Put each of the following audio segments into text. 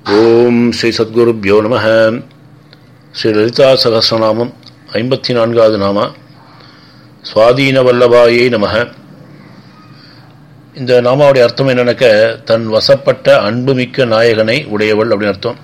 ஓம் ஸ்ரீ சத்குருப்யோ நம ஸ்ரீ லலிதா சகசிரநாமம் ஐம்பத்தி நான்காவது நாம சுவாதீன வல்லபாயை நம இந்த நாமாவுடைய அர்த்தம் என்னன்னாக்க தன் வசப்பட்ட அன்புமிக்க நாயகனை உடையவள் அப்படின்னு அர்த்தம்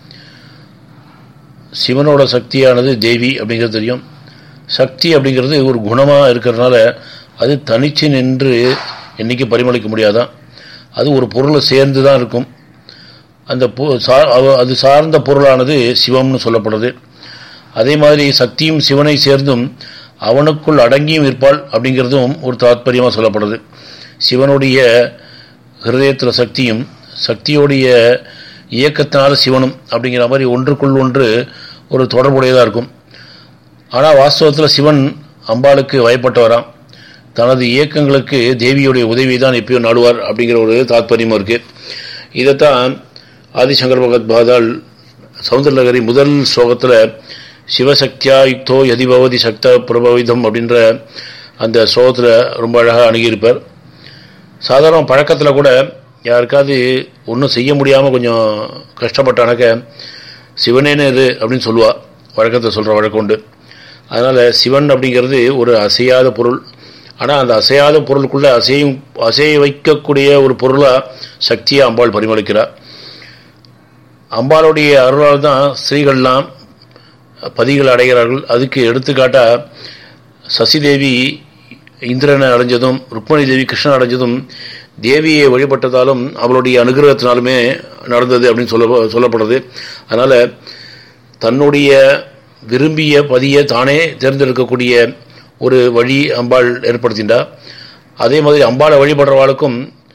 சிவனோட சக்தியானது தேவி அப்படிங்கிறது தெரியும் சக்தி அப்படிங்கிறது ஒரு குணமாக இருக்கிறதுனால அது தனிச்சு நின்று என்றைக்கு பரிமளிக்க முடியாதான் அது ஒரு பொருளை சேர்ந்து தான் இருக்கும் அந்த அது சார்ந்த பொருளானது சிவம்னு சொல்லப்படுது அதே மாதிரி சக்தியும் சிவனை சேர்ந்தும் அவனுக்குள் அடங்கியும் இருப்பாள் அப்படிங்கிறதும் ஒரு தாத்பரியமாக சொல்லப்படுது சிவனுடைய ஹிருதயத்தில் சக்தியும் சக்தியோடைய இயக்கத்தினால சிவனும் அப்படிங்கிற மாதிரி ஒன்றுக்குள் ஒன்று ஒரு தொடர்புடையதாக இருக்கும் ஆனால் வாஸ்தவத்தில் சிவன் அம்பாளுக்கு வயப்பட்டவராம் தனது இயக்கங்களுக்கு தேவியுடைய உதவி தான் எப்பயும் நாடுவார் அப்படிங்கிற ஒரு தாத்பரியமும் இருக்குது இதைத்தான் ஆதிசங்கர் பகவத் பாதால் சவுந்தரநகரி முதல் ஸ்லோகத்தில் சிவசக்தியா யுக்தோ யதிபவதி சக்த பிரபவிதம் அப்படின்ற அந்த ஸ்லோகத்தில் ரொம்ப அழகாக அணுகியிருப்பார் சாதாரண பழக்கத்தில் கூட யாருக்காவது ஒன்றும் செய்ய முடியாமல் கொஞ்சம் கஷ்டப்பட்டானாக்க சிவனேன்னு இது அப்படின்னு சொல்லுவாள் வழக்கத்தை சொல்கிற வழக்கம் உண்டு அதனால் சிவன் அப்படிங்கிறது ஒரு அசையாத பொருள் ஆனால் அந்த அசையாத பொருளுக்குள்ளே அசையும் அசைய வைக்கக்கூடிய ஒரு பொருளாக சக்தியை அம்பாள் பரிமளிக்கிறார் அம்பாளுடைய அருளால் தான் ஸ்ரீகள்லாம் பதிகள் அடைகிறார்கள் அதுக்கு எடுத்துக்காட்டாக சசிதேவி இந்திரனை அடைஞ்சதும் ருக்மணி தேவி கிருஷ்ணன் அடைஞ்சதும் தேவியை வழிபட்டதாலும் அவளுடைய அனுகிரகத்தினாலுமே நடந்தது அப்படின்னு சொல்ல சொல்லப்படுறது அதனால் தன்னுடைய விரும்பிய பதியை தானே தேர்ந்தெடுக்கக்கூடிய ஒரு வழி அம்பாள் ஏற்படுத்தின்றா அதே மாதிரி அம்பாளை வழிபடுறவாளுக்கும்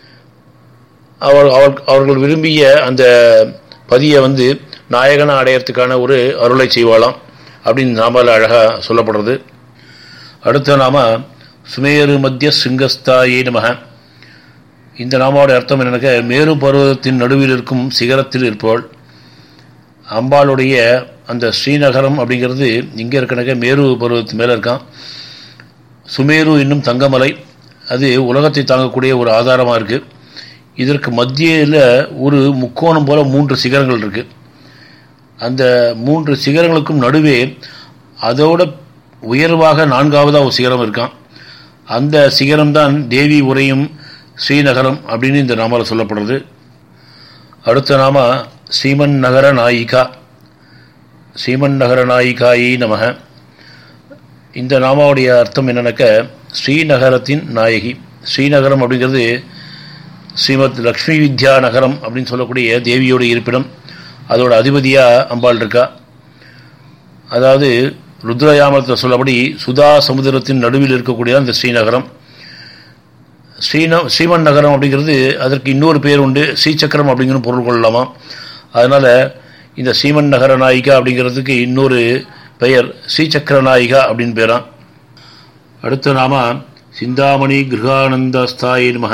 அவள் அவள் அவர்கள் விரும்பிய அந்த பதியை வந்து நாயகனை அடையறதுக்கான ஒரு அருளை செய்வாளாம் அப்படின்னு நாமால் அழகாக சொல்லப்படுறது அடுத்த நாம சுமேரு மத்திய சிங்கஸ்தாயே நமக இந்த நாமாவோட அர்த்தம் என்னன்னாக்க மேரு பர்வதத்தின் நடுவில் இருக்கும் சிகரத்தில் இருப்பவள் அம்பாளுடைய அந்த ஸ்ரீநகரம் அப்படிங்கிறது இங்கே இருக்கனாக்க மேரு பருவத்து மேலே இருக்கான் சுமேரு என்னும் தங்கமலை அது உலகத்தை தாங்கக்கூடிய ஒரு ஆதாரமாக இருக்குது இதற்கு மத்தியில் ஒரு முக்கோணம் போல் மூன்று சிகரங்கள் இருக்குது அந்த மூன்று சிகரங்களுக்கும் நடுவே அதோட உயர்வாக நான்காவதாக ஒரு சிகரம் இருக்கான் அந்த சிகரம்தான் தேவி உரையும் ஸ்ரீநகரம் அப்படின்னு இந்த நாமாவில் சொல்லப்படுறது அடுத்த நாம ஸ்ரீமன் நகர நாயிகா ஸ்ரீமன் நகர நாயிகாயி நமக இந்த நாமாவுடைய அர்த்தம் என்னன்னாக்க ஸ்ரீநகரத்தின் நாயகி ஸ்ரீநகரம் அப்படிங்கிறது ஸ்ரீமத் லக்ஷ்மி வித்யா நகரம் அப்படின்னு சொல்லக்கூடிய தேவியோட இருப்பிடம் அதோட அதிபதியாக அம்பாள் இருக்கா அதாவது ருத்ரயாமத்தில் சொல்லபடி சுதா சமுதிரத்தின் நடுவில் இருக்கக்கூடிய அந்த ஸ்ரீநகரம் ஸ்ரீன ஸ்ரீமன் நகரம் அப்படிங்கிறது அதற்கு இன்னொரு பேர் உண்டு ஸ்ரீசக்கரம் அப்படிங்கிற பொருள் கொள்ளலாமா அதனால் இந்த ஸ்ரீமன் நகர நாயிகா அப்படிங்கிறதுக்கு இன்னொரு பெயர் ஸ்ரீசக்கர நாயிகா அப்படின்னு பேரான் அடுத்த நாம சிந்தாமணி கிருகானந்த ஸ்தாயி மக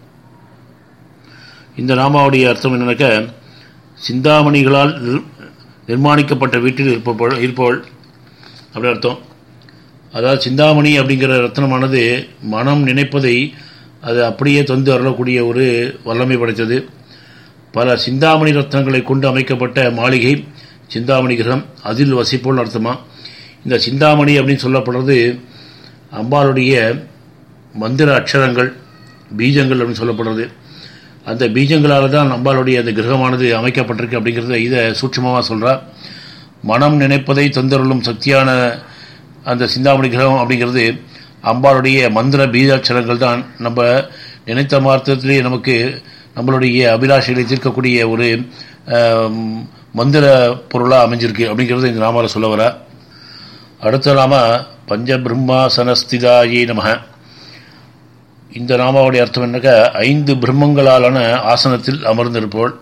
இந்த நாமாவுடைய அர்த்தம் என்னன்னாக்க சிந்தாமணிகளால் நிர்மாணிக்கப்பட்ட வீட்டில் இருப்பவள் இருப்பவள் அப்படி அர்த்தம் அதாவது சிந்தாமணி அப்படிங்கிற ரத்னமானது மனம் நினைப்பதை அது அப்படியே தந்து அருளக்கூடிய ஒரு வல்லமை படைத்தது பல சிந்தாமணி ரத்னங்களை கொண்டு அமைக்கப்பட்ட மாளிகை சிந்தாமணி கிரகம் அதில் வசிப்போல் அர்த்தமா இந்த சிந்தாமணி அப்படின்னு சொல்லப்படுறது அம்பாளுடைய மந்திர அக்ஷரங்கள் பீஜங்கள் அப்படின்னு சொல்லப்படுறது அந்த பீஜங்களால் தான் அம்பாளுடைய அந்த கிரகமானது அமைக்கப்பட்டிருக்கு அப்படிங்கிறத இதை சூட்சமாக சொல்கிறா மனம் நினைப்பதை தந்தருளும் சக்தியான அந்த சிந்தாமணி கிரகம் அப்படிங்கிறது அம்பாளுடைய மந்திர பீஜாட்சரங்கள் தான் நம்ம நினைத்த மார்த்தத்திலே நமக்கு நம்மளுடைய அபிலாஷைகளை தீர்க்கக்கூடிய ஒரு மந்திர பொருளாக அமைஞ்சிருக்கு அப்படிங்கிறது இந்த நாமாவில் சொல்ல வர அடுத்த நாம பஞ்ச பிரம்மாசனஸ்திதாயே நமக இந்த நாமாவுடைய அர்த்தம் என்னக்க ஐந்து பிரம்மங்களாலான ஆசனத்தில் அமர்ந்திருப்பவள்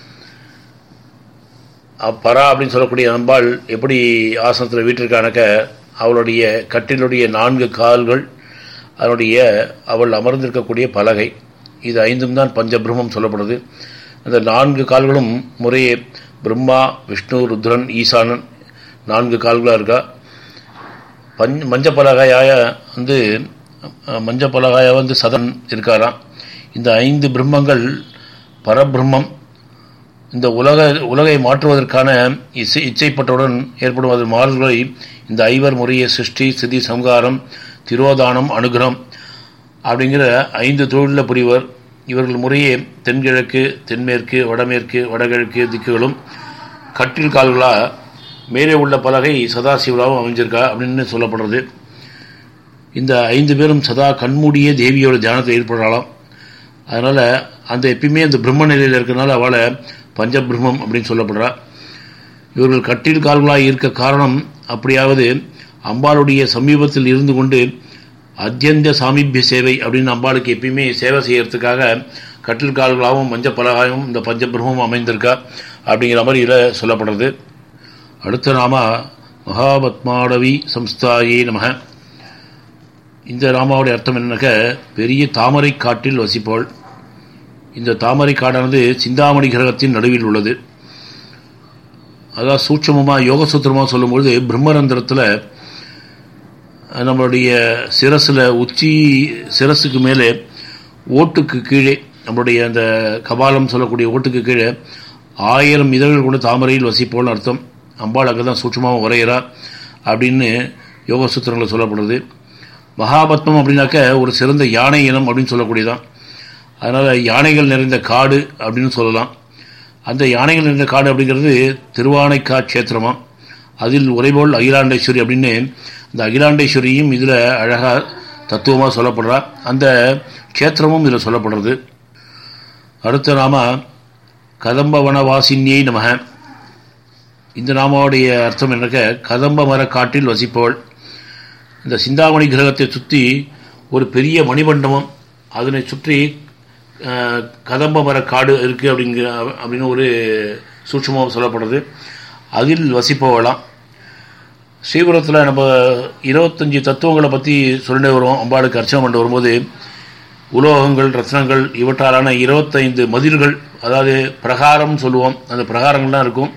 பரா அப்படின்னு சொல்லக்கூடிய அம்பாள் எப்படி ஆசனத்தில் வீட்டிற்கானக்க அவளுடைய கட்டிலுடைய நான்கு கால்கள் அதனுடைய அவள் அமர்ந்திருக்கக்கூடிய பலகை இது ஐந்தும் தான் பஞ்சபிரம்மம் சொல்லப்படுது அந்த நான்கு கால்களும் முறையே பிரம்மா விஷ்ணு ருத்ரன் ஈசானன் நான்கு கால்களாக இருக்கா பஞ் மஞ்ச பலகாய வந்து மஞ்ச பலகாய வந்து சதன் இருக்காராம் இந்த ஐந்து பிரம்மங்கள் பரபிரம்மம் இந்த உலக உலகை மாற்றுவதற்கான இசை இச்சைப்பட்டவுடன் ஏற்படும் அது மாறுதல்களை இந்த ஐவர் முறைய சிருஷ்டி ஸ்திதி சம்ஹாரம் திரோதானம் அனுகிரகம் அப்படிங்கிற ஐந்து தொழிலில் புரிவர் இவர்கள் முறையே தென்கிழக்கு தென்மேற்கு வடமேற்கு வடகிழக்கு திக்குகளும் கட்டில் கால்களாக மேலே உள்ள பலகை சதாசிவராவும் அமைஞ்சிருக்கா அப்படின்னு சொல்லப்படுறது இந்த ஐந்து பேரும் சதா கண்மூடிய தேவியோட தியானத்தை ஏற்படலாம் அதனால் அந்த எப்பயுமே அந்த பிரம்ம நிலையில் இருக்கிறனால அவளை பஞ்சபிரம்மம் அப்படின்னு சொல்லப்படுறா இவர்கள் கட்டில் கால்களாக இருக்க காரணம் அப்படியாவது அம்பாளுடைய சமீபத்தில் இருந்து கொண்டு அத்தியந்த சாமீபிய சேவை அப்படின்னு அம்பாளுக்கு எப்பயுமே சேவை செய்யறதுக்காக கட்டில் கால்களாகவும் மஞ்ச பலகாயும் இந்த பஞ்சபிரமும் அமைந்திருக்கா அப்படிங்கிற மாதிரி இதில் சொல்லப்படுறது அடுத்த நாம மகாபத்மாடவி சம்ஸ்தாயே நமக இந்த ராமாவுடைய அர்த்தம் என்னன்னாக்க பெரிய தாமரை காட்டில் வசிப்போள் இந்த தாமரை காடானது சிந்தாமணி கிரகத்தின் நடுவில் உள்ளது அதாவது சூட்சமமாக யோகசூத்திரமாக சொல்லும்பொழுது பிரம்மரந்திரத்தில் நம்மளுடைய சிரசில் உச்சி சிரசுக்கு மேலே ஓட்டுக்கு கீழே நம்மளுடைய அந்த கபாலம் சொல்லக்கூடிய ஓட்டுக்கு கீழே ஆயிரம் இதழ்கள் கூட தாமரையில் வசிப்போல்னு அர்த்தம் அம்பாள் அங்கே தான் சூட்சமாக உரையிறா அப்படின்னு யோக சூத்திரங்களில் சொல்லப்படுது மகாபத்மம் அப்படின்னாக்க ஒரு சிறந்த யானை இனம் அப்படின்னு சொல்லக்கூடியதான் அதனால் யானைகள் நிறைந்த காடு அப்படின்னு சொல்லலாம் அந்த யானைகள் நிறைந்த காடு அப்படிங்கிறது திருவானைக்கா கஷேத்திரமாக அதில் உரைபோல் அகிலாண்டேஸ்வரி அப்படின்னு இந்த அகிலாண்டேஸ்வரியும் இதில் அழகாக தத்துவமாக சொல்லப்படுறா அந்த க்ஷேத்திரமும் இதில் சொல்லப்படுறது அடுத்த நாம கதம்ப வனவாசினியை நமக இந்த நாமாவுடைய அர்த்தம் என்னக்க கதம்ப மர காட்டில் வசிப்பவள் இந்த சிந்தாமணி கிரகத்தை சுற்றி ஒரு பெரிய மணிமண்டபம் அதனை சுற்றி கதம்ப மர காடு இருக்குது அப்படிங்கிற அப்படின்னு ஒரு சூட்சமாக சொல்லப்படுறது அதில் வசிப்பவளாம் ஸ்ரீபுரத்தில் நம்ம இருபத்தஞ்சி தத்துவங்களை பற்றி சொல்லிட்டு வருவோம் அம்பாளுக்கு அர்ச்சனை பண்ணிட்டு வரும்போது உலோகங்கள் ரத்னங்கள் இவற்றாலான இருபத்தைந்து மதில்கள் அதாவது பிரகாரம் சொல்லுவோம் அந்த பிரகாரங்கள்லாம் இருக்கும்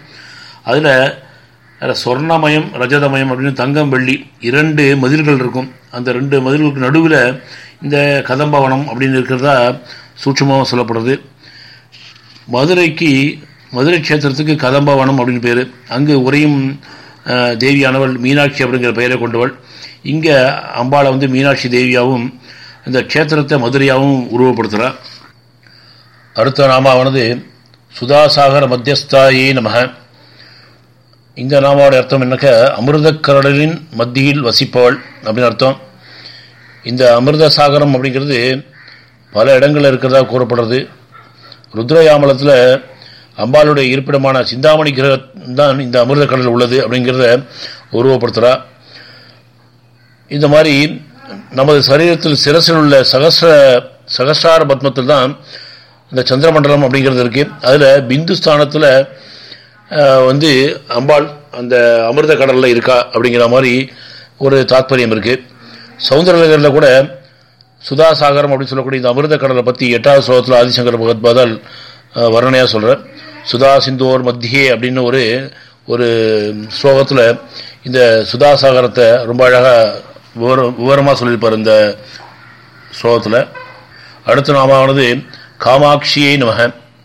அதில் சொர்ணமயம் ரஜதமயம் அப்படின்னு தங்கம் வெள்ளி இரண்டு மதில்கள் இருக்கும் அந்த ரெண்டு மதில்களுக்கு நடுவில் இந்த கதம்பவனம் அப்படின்னு இருக்கிறதா சூட்சமாக சொல்லப்படுறது மதுரைக்கு மதுரை க்ஷேத்திரத்துக்கு கதம்பவனம் அப்படின்னு பேர் அங்கு உரையும் தேவியானவள் மீனாட்சி அப்படிங்கிற பெயரை கொண்டவள் இங்கே அம்பாளை வந்து மீனாட்சி தேவியாகவும் இந்த க்ஷேத்திரத்தை மதுரையாகவும் உருவப்படுத்துகிறார் அடுத்த நாமாவானது சுதாசாகர மத்தியஸ்தாயே நமக இந்த நாமாவோட அர்த்தம் என்னக்க அமிர்தக்கடலின் மத்தியில் வசிப்பவள் அப்படின்னு அர்த்தம் இந்த அமிர்த சாகரம் அப்படிங்கிறது பல இடங்களில் இருக்கிறதா கூறப்படுறது ருத்ரயாமலத்தில் அம்பாளுடைய இருப்பிடமான சிந்தாமணி கிரகம் தான் இந்த அமிர்த கடல் உள்ளது அப்படிங்கிறத உருவப்படுத்துகிறா இந்த மாதிரி நமது சரீரத்தில் சிரசில் உள்ள சகசிர சகசிரார பத்மத்தில் தான் இந்த சந்திரமண்டலம் அப்படிங்கிறது இருக்குது அதில் பிந்து ஸ்தானத்தில் வந்து அம்பாள் அந்த அமிர்த கடலில் இருக்கா அப்படிங்கிற மாதிரி ஒரு தாத்பரியம் இருக்குது சௌந்தரநகரில் கூட சுதாசாகரம் அப்படின்னு சொல்லக்கூடிய இந்த அமிர்த கடலை பற்றி எட்டாவது ஸ்லோகத்தில் ஆதிசங்கர பகவத்பாதால் வர்ணனையாக சொல்கிறார் சுதா சிந்தோர் மத்தியே அப்படின்னு ஒரு ஒரு ஸ்லோகத்தில் இந்த சுதாசாகரத்தை ரொம்ப அழகாக விவர விவரமாக சொல்லியிருப்பார் இந்த ஸ்லோகத்தில் அடுத்த நாமானது காமாட்சியை நமக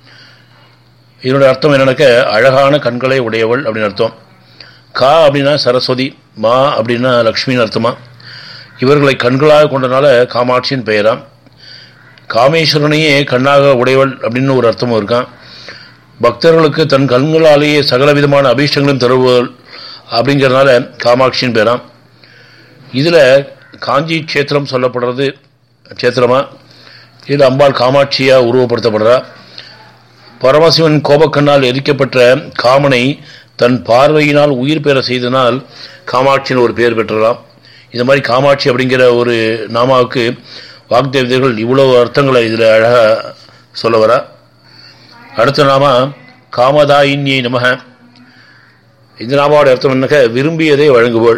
இதனுடைய அர்த்தம் என்னன்னாக்க அழகான கண்களை உடையவள் அப்படின்னு அர்த்தம் கா அப்படின்னா சரஸ்வதி மா அப்படின்னா லக்ஷ்மின்னு அர்த்தமா இவர்களை கண்களாக கொண்டனால காமாட்சியின் பெயராம் காமேஸ்வரனையே கண்ணாக உடையவள் அப்படின்னு ஒரு அர்த்தமும் இருக்கான் பக்தர்களுக்கு தன் கண்களாலேயே சகல விதமான அபீஷ்டங்களும் தருவள் அப்படிங்கிறதுனால காமாட்சியின் பேராம் இதில் காஞ்சி க்ஷேத்திரம் சொல்லப்படுறது க்ஷேத்திரமா இதில் அம்பாள் காமாட்சியாக உருவப்படுத்தப்படுறா பரமசிவன் கோபக்கண்ணால் எரிக்கப்பட்ட காமனை தன் பார்வையினால் உயிர் பெற செய்தனால் காமாட்சின்னு ஒரு பேர் பெற்றலாம் இந்த மாதிரி காமாட்சி அப்படிங்கிற ஒரு நாமாவுக்கு வாக்தேவதைகள் இவ்வளவு அர்த்தங்களை இதில் அழகாக சொல்ல வரா அடுத்த நாம காமதாயின்யை நமக இந்த நாமாவோட அர்த்தம் என்னக்க விரும்பியதை வழங்குவோள்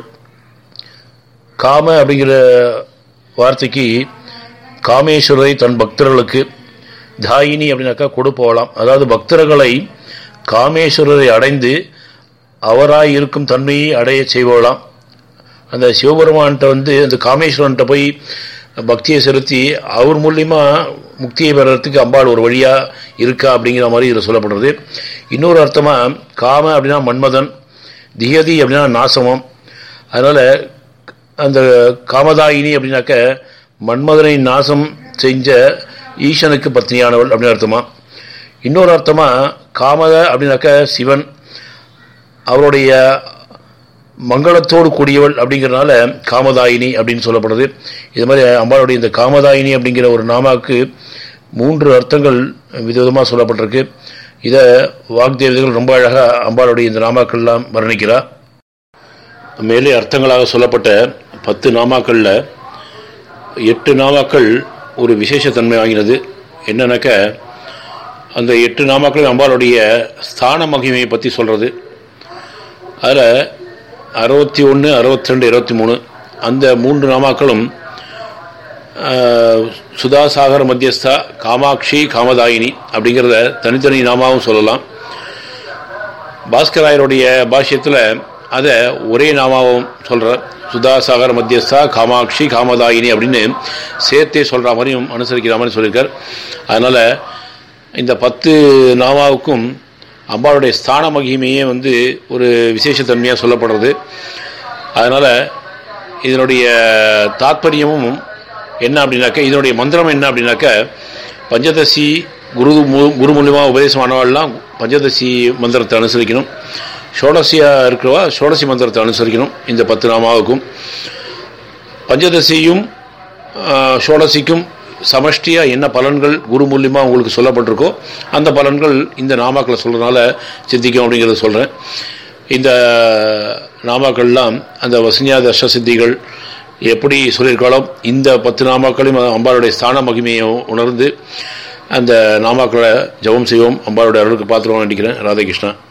காம அப்படிங்கிற வார்த்தைக்கு காமேஸ்வரரை தன் பக்தர்களுக்கு தாயினி அப்படின்னாக்கா கொடுப்போகலாம் அதாவது பக்தர்களை காமேஸ்வரரை அடைந்து அவராய் இருக்கும் தன்மையை அடைய செய்வோலாம் அந்த சிவபெருமான்கிட்ட வந்து அந்த காமேஸ்வரன்கிட்ட போய் பக்தியை செலுத்தி அவர் மூலியமா முக்தியை பெறறதுக்கு அம்பாள் ஒரு வழியா இருக்கா அப்படிங்கிற மாதிரி இதில் சொல்லப்படுறது இன்னொரு அர்த்தமா காம அப்படின்னா மன்மதன் தியதி அப்படின்னா நாசமம் அதனால அந்த காமதாயினி அப்படின்னாக்க மன்மதனை நாசம் செஞ்ச ஈசனுக்கு பத்னியானவள் அப்படின்னு அர்த்தமா இன்னொரு அர்த்தமா காமத அப்படின்னாக்க சிவன் அவருடைய மங்களத்தோடு கூடியவள் அப்படிங்கிறனால காமதாயினி அப்படின்னு சொல்லப்படுது இது மாதிரி அம்பாளுடைய இந்த காமதாயினி அப்படிங்கிற ஒரு நாமாவுக்கு மூன்று அர்த்தங்கள் விதவிதமாக சொல்லப்பட்டிருக்கு இதை வாக்தேவதைகள் ரொம்ப அழகாக அம்பாளுடைய இந்த நாமாக்கள்லாம் வர்ணிக்கிறார் மேலே அர்த்தங்களாக சொல்லப்பட்ட பத்து நாமாக்களில் எட்டு நாமாக்கள் ஒரு விசேஷத்தன்மை வாங்கினது என்னன்னாக்க அந்த எட்டு நாமாக்கள் அம்பாளுடைய ஸ்தான மகிமையை பற்றி சொல்கிறது அதில் அறுபத்தி ஒன்று அறுபத்தி ரெண்டு இருபத்தி மூணு அந்த மூன்று நாமாக்களும் சுதாசாகர மத்தியஸ்தா காமாட்சி காமதாயினி அப்படிங்கிறத தனித்தனி நாமாவும் சொல்லலாம் பாஸ்கராயருடைய பாஷ்யத்தில் அதை ஒரே நாமாவும் சொல்கிற சுதாசாகர மத்தியஸ்தா காமாட்சி காமதாயினி அப்படின்னு சேர்த்தே சொல்கிற மாதிரியும் அனுசரிக்கிற மாதிரி சொல்லியிருக்கார் அதனால் இந்த பத்து நாமாவுக்கும் அம்பாளுடைய ஸ்தான மகிமையே வந்து ஒரு விசேஷத்தன்மையாக சொல்லப்படுறது அதனால் இதனுடைய தாத்பரியமும் என்ன அப்படின்னாக்க இதனுடைய மந்திரம் என்ன அப்படின்னாக்க பஞ்சதசி குரு குரு மூலியமாக உபதேசமானவாள்லாம் பஞ்சதசி மந்திரத்தை அனுசரிக்கணும் ஷோடசியாக இருக்கிறவா ஷோடசி மந்திரத்தை அனுசரிக்கணும் இந்த பத்து நாமாவுக்கும் பஞ்சதசியும் ஷோடசிக்கும் சமஷ்டியாக என்ன பலன்கள் குரு மூலியமாக உங்களுக்கு சொல்லப்பட்டிருக்கோ அந்த பலன்கள் இந்த நாமாக்களை சொல்கிறதுனால சித்திக்கும் அப்படிங்கிறத சொல்கிறேன் இந்த நாமாக்கள்லாம் அந்த வசனியா தர்ஷ சித்திகள் எப்படி சொல்லியிருக்காளோ இந்த பத்து நாமாக்களையும் அம்பாளுடைய ஸ்தான மகிமையை உணர்ந்து அந்த நாமாக்களை ஜபம் செய்வோம் அம்பாளுடைய அருளுக்கு பார்த்துருவோம் நினைக்கிறேன் ராதாகிருஷ்ணா